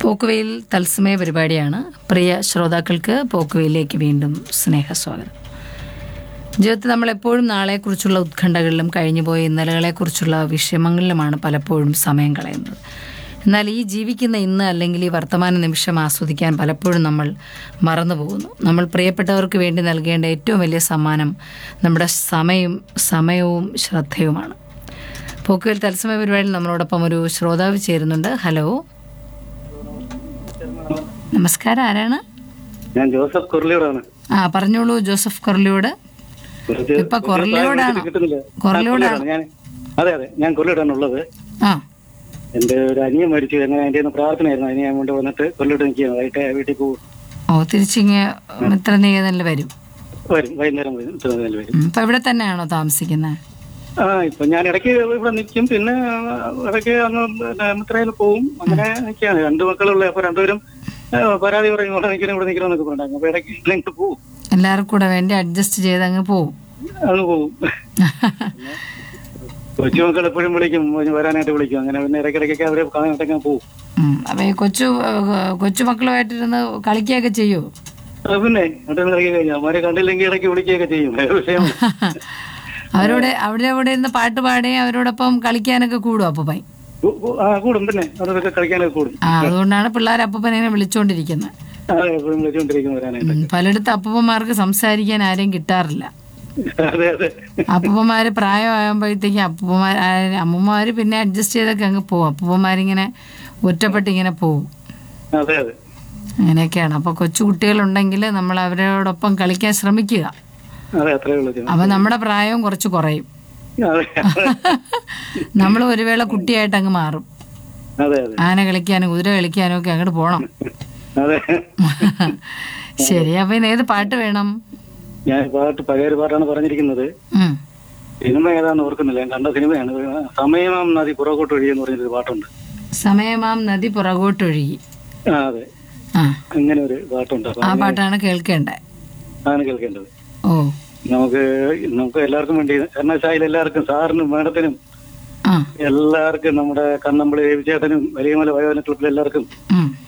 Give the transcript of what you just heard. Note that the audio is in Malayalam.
പോക്കുവെയിൽ തത്സമയ പരിപാടിയാണ് പ്രിയ ശ്രോതാക്കൾക്ക് പോക്കുവെയിലേക്ക് വീണ്ടും സ്നേഹസ്വാഗതം ജീവിതത്തിൽ നമ്മൾ എപ്പോഴും നാളെക്കുറിച്ചുള്ള ഉത്കണ്ഠകളിലും കഴിഞ്ഞുപോയ ഇന്നലകളെക്കുറിച്ചുള്ള വിഷമങ്ങളിലുമാണ് പലപ്പോഴും സമയം കളയുന്നത് എന്നാൽ ഈ ജീവിക്കുന്ന ഇന്ന് അല്ലെങ്കിൽ ഈ വർത്തമാന നിമിഷം ആസ്വദിക്കാൻ പലപ്പോഴും നമ്മൾ മറന്നു പോകുന്നു നമ്മൾ പ്രിയപ്പെട്ടവർക്ക് വേണ്ടി നൽകേണ്ട ഏറ്റവും വലിയ സമ്മാനം നമ്മുടെ സമയം സമയവും ശ്രദ്ധയുമാണ് പോക്കുവെയിൽ തത്സമയ പരിപാടിയിൽ നമ്മളോടൊപ്പം ഒരു ശ്രോതാവ് ചേരുന്നുണ്ട് ഹലോ നമസ്കാരം ആരാണ് ഞാൻ ജോസഫ് കുർലിയോടാണ് ആ പറഞ്ഞോളൂ ജോസഫ് കൊറലിയോട് കുറച്ച് ഇപ്പൊ കൊറലിയോടാണോ? കിട്ടുന്നില്ല കൊറലിയോടാണോ? ഞാൻ അതെ അതെ ഞാൻ കൊല്ലിയോടാണ് ഉള്ളത് ആ എന്റെ ഒരു അനിയൻ മരിച്ചു അങ്ങനെ എന്റെ ഒന്ന് പ്രാർത്ഥനയായിരുന്നു അതിന് ഞാൻ കൊണ്ട് വന്നിട്ട് കൊല്ലിയോട് നിൽക്കുകയാണ് വൈകിട്ട് വീട്ടിൽ പോകും ഓ തിരിച്ചിങ്ങ് ഇത്ര നീതനിൽ വരും വരും വൈകുന്നേരം വരും ഇത്ര നേരം വരും ഉം, ഇപ്പൊ ഇവിടെ തന്നെയാണോ താമസിക്കുന്നത് ആ ഇപ്പൊ ഞാൻ ഇടയ്ക്ക് ഇവിടെ നിൽക്കും പിന്നെ ഇടയ്ക്ക് അങ്ങ് മിത്രയിൽ പോവും അങ്ങനെ നിൽക്കുകയാണ് രണ്ട് മക്കളുള്ള അപ്പൊ രണ്ടുപേരും ആ, പരാതി പറയും ഇവിടെ നിൽക്കണം ഇവിടെ നിൽക്കണം എന്നൊക്കെ പറഞ്ഞു അപ്പൊ ഇടയ്ക്ക് ഇങ്ങോട്ട് പോവും എല്ലാവർക്കും കൂടെ വേണ്ടി അഡ്ജസ്റ്റ് ചെയ്ത് അങ്ങ് പോവും അങ്ങ് പോവും കൊച്ചുമക്കൾ എപ്പോഴും വിളിക്കും വരാനായിട്ട് വിളിക്കും അങ്ങനെ പിന്നെ ഇടയ്ക്കിടയ്ക്കൊക്കെ അവരെ കാണാനായിട്ടൊക്കെ പോവും ഉം, അപ്പൊ ഈ കൊച്ചു ഏഹ്, കൊച്ചുമക്കളുമായിട്ടിരുന്ന് കളിക്കുകയൊക്കെ ചെയ്യോ ആ, പിന്നെ അവിടെ ഇറങ്ങി കഴിഞ്ഞാൽ അവരെ കണ്ടില്ലെങ്കിൽ ഇടയ്ക്ക് വിളിക്കുകയൊക്കെ ചെയ്യും വേറെ വിഷയം അവരോട് അവിടെ അവിടെ ഇരുന്ന് പാട്ട് പാടുകയും അവരോടൊപ്പം കളിക്കാനൊക്കെ കൂടും അപ്പൂപ്പൻ കൂ- കൂ- ആ കൂടും പിന്നെ അവരൊക്കെ കളിക്കാനൊക്കെ കൂടും ആ അതുകൊണ്ടാണ് പിള്ളേർ അപ്പൂപ്പനെ വിളിച്ചോണ്ടിരിക്കുന്നത് അതെ എപ്പോഴും വിളിച്ചുകൊണ്ടിരിക്കും വരാനായിട്ട് ഉം, പലയിടത്ത് അപ്പൂപ്പന്മാർക്ക് സംസാരിക്കാൻ ആരെയും കിട്ടാറില്ല അതെ അതെ അപ്പൂപ്പന്മാര് പ്രായമാകുമ്പോഴത്തേക്കും അപ്പൂപ്പന്മാർ അമ്മമാര് പിന്നെ അഡ്ജസ്റ്റ് ചെയ്തൊക്കെ അങ്ങ് പോകും അപ്പൂപ്പന്മാരിങ്ങനെ ഒറ്റപ്പെട്ട് ഇങ്ങനെ പോകും അതെ അതെ അങ്ങനെയൊക്കെയാണ് അപ്പൊ കൊച്ചു കുട്ടികളുണ്ടെങ്കിൽ നമ്മൾ അവരോടൊപ്പം കളിക്കാൻ ശ്രമിക്കുക അതെ അത്രേ ഉള്ളൂ അപ്പൊ നമ്മുടെ പ്രായവും കുറച്ച് കുറയും അതെ നമ്മൾ ഒരു വേള കുട്ടിയായിട്ട് അങ്ങ് മാറും അതെ അതെ ആന കളിക്കാനും കുതിര കളിക്കാനും ഒക്കെ അങ്ങോട്ട് പോണം അതെ ശരി അപ്പൊ ഇന്ന് ഏത് പാട്ട് വേണം ഞാൻ പാട്ട് പഴയ ഒരു പാട്ടാണ് പറഞ്ഞിരിക്കുന്നത് ഉം. സിനിമ ഏതാന്ന് ഓർക്കുന്നില്ല ഞാൻ കണ്ട സിനിമയാണ് സമയമാം നദി പുറകോട്ട് ഒഴുകി എന്ന് പറഞ്ഞൊരു പാട്ടുണ്ട് സമയമാം നദി പുറകോട്ടൊഴുകി ആ അതെ ആ അങ്ങനെ ഒരു പാട്ടുണ്ട് അപ്പൊ ആ പാട്ടാണ് കേൾക്കേണ്ടത് അതാണ് കേൾക്കേണ്ടത് ഓ നമുക്ക് നമുക്ക് എല്ലാവർക്കും വേണ്ടി എണ്ണശായിൽ എല്ലാവർക്കും സാറിനും മേഡത്തിനും ആ എല്ലാവർക്കും നമ്മുടെ കണ്ണമ്പളി ചേട്ടനും വലിയമല വയോജന ക്ലബിലെ എല്ലാവർക്കും ഉം.